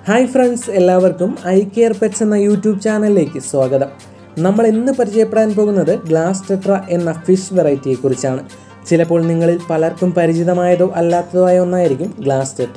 hi friends എല്ലാവർക്കും I care pets എന്ന YouTube ചാനലിലേക്ക് സ്വാഗതം നമ്മൾ ഇന്ന് പരിചയപ്പെടാൻ പോകുന്നത് ഗ്ലാസ് ടെട്ര എന്ന ഫിഷ് വെറൈറ്റിയെക്കുറിച്ചാണ് ചിലപ്പോൾ നിങ്ങളിൽ പലർക്കും പരിചിതമായതോ അല്ലാത്തതോ ആയ ഒന്നായിരിക്കും ഗ്ലാസ് ടെട്ര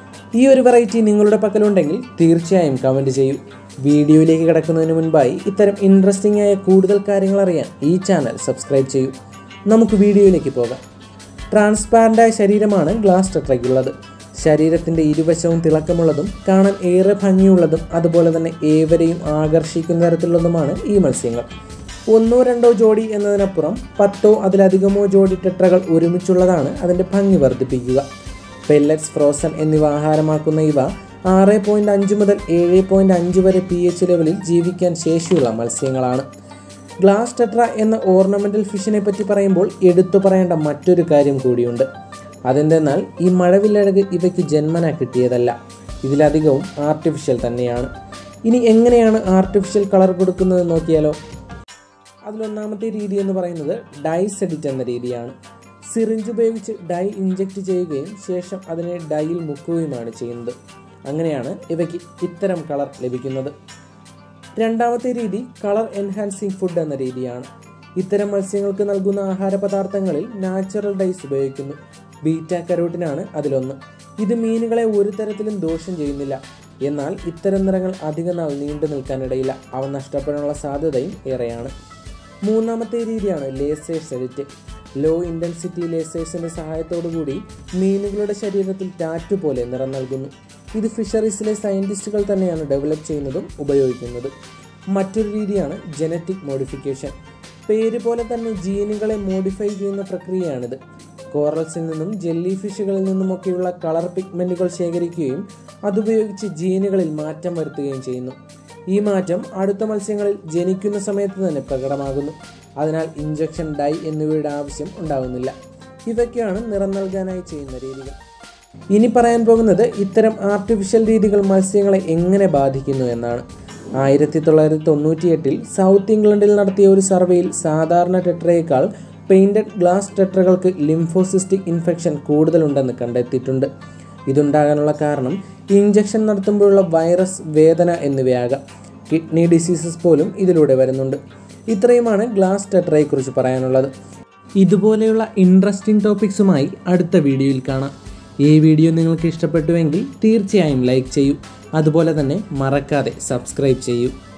ഈ ഒരു വെറൈറ്റി നിങ്ങളുടെ പക്കലുണ്ടെങ്കിൽ തീർച്ചയായും കമൻറ്റ് ചെയ്യൂ വീഡിയോയിലേക്ക് കിടക്കുന്നതിന് മുൻപായി ഇത്തരം ഇൻട്രസ്റ്റിംഗ് ആയ കൂടുതൽ കാര്യങ്ങൾ അറിയാൻ ഈ ചാനൽ സബ്സ്ക്രൈബ് ചെയ്യൂ നമുക്ക് വീഡിയോയിലേക്ക് പോകാം ട്രാൻസ്പാരൻ്റായ ശരീരമാണ് ഗ്ലാസ് ടെട്രയ്ക്കുള്ളത് ശരീരത്തിൻ്റെ ഇരുവശവും തിളക്കമുള്ളതും കാണാൻ ഏറെ ഭംഗിയുള്ളതും അതുപോലെ തന്നെ ഏവരെയും ആകർഷിക്കുന്ന തരത്തിലുള്ളതുമാണ് ഈ മത്സ്യങ്ങൾ ഒന്നോ രണ്ടോ ജോഡി എന്നതിനപ്പുറം പത്തോ അതിലധികമോ ജോഡി ടെട്രകൾ ഒരുമിച്ചുള്ളതാണ് അതിൻ്റെ ഭംഗി വർദ്ധിപ്പിക്കുക പെല്ലറ്റ്സ് ഫ്രോസൺ എന്നിവ ആഹാരമാക്കുന്ന ഇവ ആറ് പോയിൻറ്റ് അഞ്ച് മുതൽ ഏഴ് പോയിൻറ്റ് അഞ്ച് വരെ പി എച്ച് ലെവലിൽ ജീവിക്കാൻ ശേഷിയുള്ള മത്സ്യങ്ങളാണ് ഗ്ലാസ് ടെട്ര എന്ന ഓർണമെൻ്റൽ ഫിഷിനെ പറ്റി പറയുമ്പോൾ എടുത്തു പറയേണ്ട മറ്റൊരു കാര്യം കൂടിയുണ്ട് അതെന്തെന്നാൽ ഈ മഴവില്ലഴക് ഇവയ്ക്ക് ജന്മന കിട്ടിയതല്ല ഇതിലധികവും ആർട്ടിഫിഷ്യൽ തന്നെയാണ് ഇനി എങ്ങനെയാണ് ആർട്ടിഫിഷ്യൽ കളർ കൊടുക്കുന്നത് നോക്കിയാലോ അതിലൊന്നാമത്തെ രീതി എന്ന് പറയുന്നത് ഡൈസ് എഡിറ്റ് എന്ന രീതിയാണ് സിറിഞ്ച് ഉപയോഗിച്ച് ഡൈ ഇഞ്ചെക്ട് ചെയ്യുകയും ശേഷം അതിനെ ഡൈയിൽ മുക്കുകയുമാണ് ചെയ്യുന്നത് അങ്ങനെയാണ് ഇവയ്ക്ക് ഇത്തരം കളർ ലഭിക്കുന്നത് രണ്ടാമത്തെ രീതി കളർ എൻഹാൻസിങ് ഫുഡ് എന്ന രീതിയാണ് ഇത്തരം മത്സ്യങ്ങൾക്ക് നൽകുന്ന ആഹാര പദാർത്ഥങ്ങളിൽ നാച്ചുറൽ ഡൈസ് ഉപയോഗിക്കുന്നു ബീറ്റ കരോട്ടിനാണ് അതിലൊന്ന് ഇത് മീനുകളെ ഒരു തരത്തിലും ദോഷം ചെയ്യുന്നില്ല എന്നാൽ ഇത്തരം നിറങ്ങൾ അധിക നാൾ നീണ്ടു നിൽക്കാനിടയില്ല അവ നഷ്ടപ്പെടാനുള്ള സാധ്യതയും ഏറെയാണ് മൂന്നാമത്തെ രീതിയാണ് ലേസേഴ്സ് എഡിറ്റ് ലോ ഇൻറ്റൻസിറ്റി ലേസേഴ്സിൻ്റെ സഹായത്തോടുകൂടി മീനുകളുടെ ശരീരത്തിൽ ടാറ്റു പോലെ നിറം നൽകുന്നു ഇത് ഫിഷറീസിലെ സയൻറ്റിസ്റ്റുകൾ തന്നെയാണ് ഡെവലപ്പ് ചെയ്യുന്നതും ഉപയോഗിക്കുന്നതും മറ്റൊരു രീതിയാണ് ജനറ്റിക് മോഡിഫിക്കേഷൻ പേര് പോലെ തന്നെ ജീനുകളെ മോഡിഫൈ ചെയ്യുന്ന പ്രക്രിയയാണിത് കോറൽസിൽ നിന്നും ജെല്ലി ഫിഷുകളിൽ നിന്നുമൊക്കെയുള്ള കളർ പിഗ്മെൻറ്റുകൾ ശേഖരിക്കുകയും അതുപയോഗിച്ച് ജീനുകളിൽ മാറ്റം വരുത്തുകയും ചെയ്യുന്നു ഈ മാറ്റം അടുത്ത മത്സ്യങ്ങളിൽ ജനിക്കുന്ന സമയത്ത് തന്നെ പ്രകടമാകുന്നു അതിനാൽ ഇഞ്ചക്ഷൻ ഡൈ എന്നിവയുടെ ആവശ്യം ഉണ്ടാകുന്നില്ല ഇവയ്ക്കാണ് നിറം നൽകാനായി ചെയ്യുന്ന രീതികൾ ഇനി പറയാൻ പോകുന്നത് ഇത്തരം ആർട്ടിഫിഷ്യൽ രീതികൾ മത്സ്യങ്ങളെ എങ്ങനെ ബാധിക്കുന്നു എന്നാണ് ആയിരത്തി തൊള്ളായിരത്തി തൊണ്ണൂറ്റി എട്ടിൽ സൗത്ത് ഇംഗ്ലണ്ടിൽ നടത്തിയ ഒരു സർവേയിൽ സാധാരണ ടെട്രയേക്കാൾ പെയിൻറ്റഡ് ഗ്ലാസ് ടെട്രകൾക്ക് ലിംഫോസിസ്റ്റിക് ഇൻഫെക്ഷൻ കൂടുതലുണ്ടെന്ന് കണ്ടെത്തിയിട്ടുണ്ട് ഇതുണ്ടാകാനുള്ള കാരണം ഇഞ്ചക്ഷൻ നടത്തുമ്പോഴുള്ള വൈറസ് വേദന എന്നിവയാകാം കിഡ്നി ഡിസീസസ് പോലും ഇതിലൂടെ വരുന്നുണ്ട് ഇത്രയുമാണ് ഗ്ലാസ് ടെട്രയെക്കുറിച്ച് പറയാനുള്ളത് ഇതുപോലെയുള്ള ഇൻട്രസ്റ്റിംഗ് ടോപ്പിക്സുമായി അടുത്ത വീഡിയോയിൽ കാണാം ഈ വീഡിയോ നിങ്ങൾക്ക് ഇഷ്ടപ്പെട്ടുവെങ്കിൽ തീർച്ചയായും ലൈക്ക് ചെയ്യൂ അതുപോലെ തന്നെ മറക്കാതെ സബ്സ്ക്രൈബ് ചെയ്യൂ